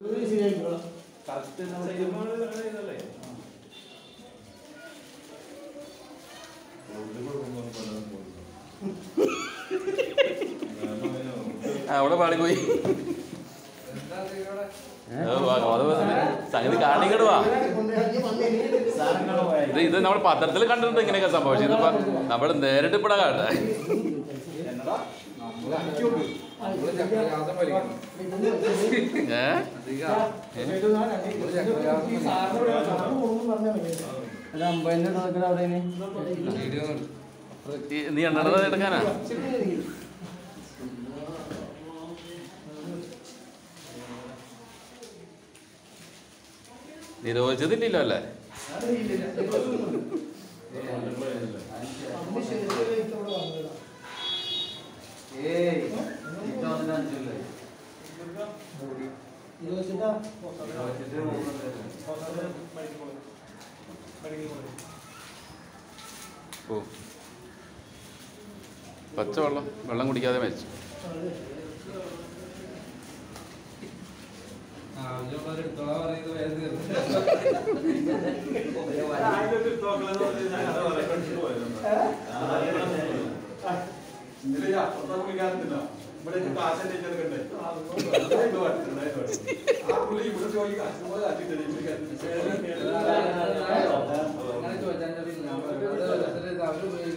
അവിടെ പാളിപ്പോയി സംഗതി കാണിക്കട് വാ ഇത് ഇത് നമ്മൾ പത്രത്തിൽ കണ്ടിട്ടുണ്ട് ഇങ്ങനെയൊക്കെ സംഭവിച്ചത് ഇതിപ്പോ നമ്മൾ നേരിട്ട് ഇപ്പഴാ കാണട്ടെ ഏ ഈ- നീ എണ്ണത് എടുക്കാനാ നിരോധിച്ചതില്ലല്ലോ അല്ലേ ഓ പച്ചവെള്ളം വെള്ളം കുടിക്കാതെ മരിച്ചു അങ്ങനെ ചോദിച്ചാൽ പിന്നെ അവര്